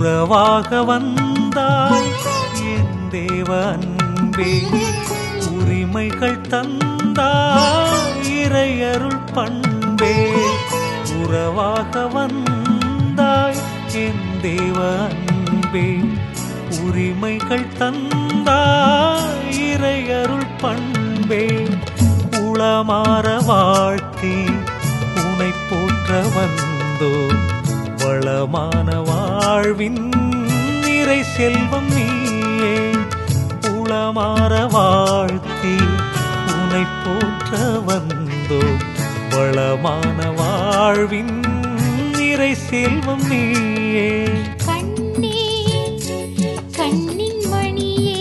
உறவாக வந்தாய் என் தேவ அன்பே உரிமைகள் தந்தாய் இறையருள் பண்பே உறவாக வந்தாய் என் தேவ அன்பே உரிமைகள் தந்தாய் இறையருள் பண்பே உளமாற வாழ்த்தி உனை போற்ற வந்தோ வளமான வாழ்வின் நிறை செல்வம் நீயே உளமாற வாழ்த்தி உனை போற்ற வந்தோ வளமான வாழ்வின் நிறை செல்வம் நீயே கண்ணே கண்ணின் மணியே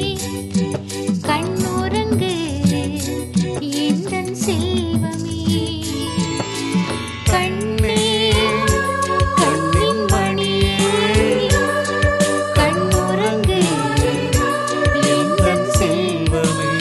கண்ணுறங்கு எந்தன் செல்வமே கண்ணே கண்ணின் மணியே கண்ணுறங்கு எந்தன் செல்வமே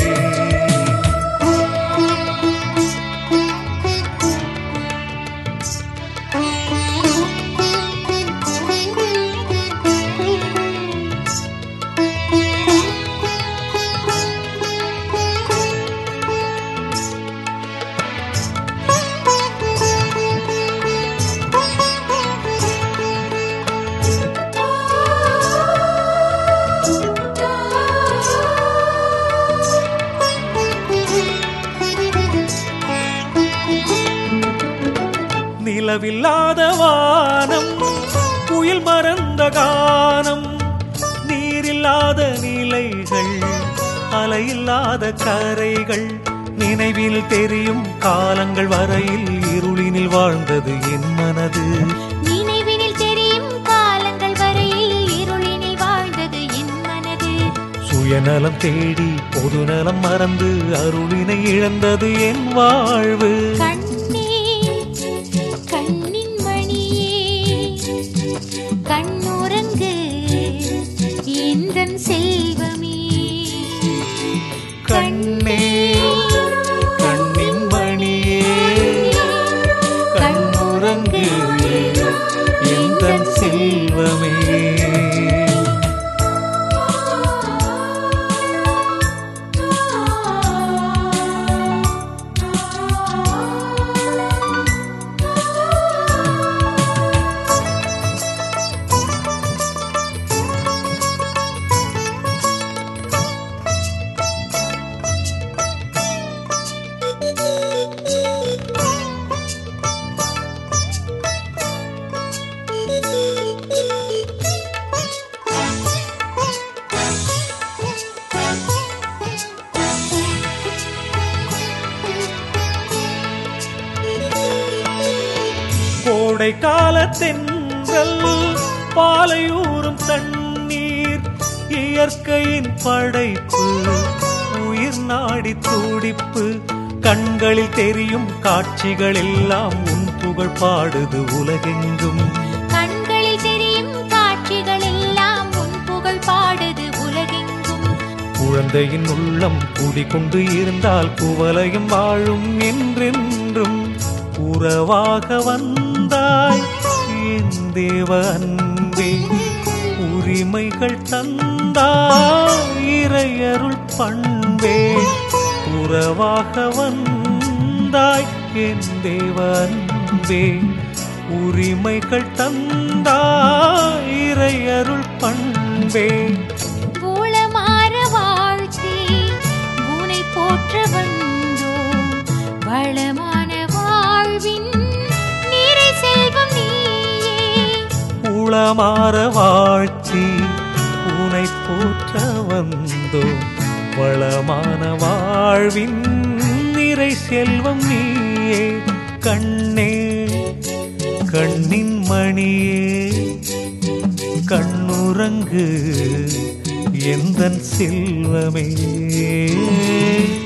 நிலவில்லாத வானம் புயல் மறந்த கானம் நீரில்லாத நிலைகள் அலையில்லாத கரைகள் நினைவில் தெரியும் காலங்கள் வரையில் இருளினில் வாழ்ந்தது என் மனது நினைவினில் தெரியும் காலங்கள் வரையில் இருளினில் வாழ்ந்தது என் மனது சுயநலம் தேடி பொதுநலம் மறந்து அருளினை இழந்தது என் வாழ்வு கண்ணே கண்ணின் மணியே கண்ணுறங்கு எந்தன் செல்வமே கண்ணே கண்ணின் மணியே கண்ணுறங்கு எந்தன் செல்வமே கோடை காலத்தென்றல் பாலையூறும் தண்ணீர் இயற்கையின் படைப்பு உயிர் நாடி துடிப்பு கண்களில் தெரியும் காட்சிகள் எல்லாம் உன் புகழ் பாடுது உலகெங்கும் கண்களில் தெரியும் காட்சிகள் எல்லாம் உன் புகழ் பாடுது உலகெங்கும் குழந்தையின் உள்ளம் குடிகொண்டு இருந்தால் குவலையும் வாழும் என்றென்றும் உறவாக வந்தாய் என் தேவ அன்பே உரிமைகள் தந்தாய் இறையருள் பண்பே உறவாக வந்தாய் என் தேவ அன்பே உரிமைகள் தந்தாய் இறையருள் பண்பே பூலமாற வாழ்த்தி உனை போற்ற வந்தோம் வளமான வாழ்வின் நிறை செல்வம் நீயே உளமாற வாழ்த்தி உனை போற்ற வந்தோ வளமான வாழ்வின் நிறை செல்வம் நீயே கண்ணே கண்ணின் மணியே கண்ணுறங்கு எந்தன் செல்வமே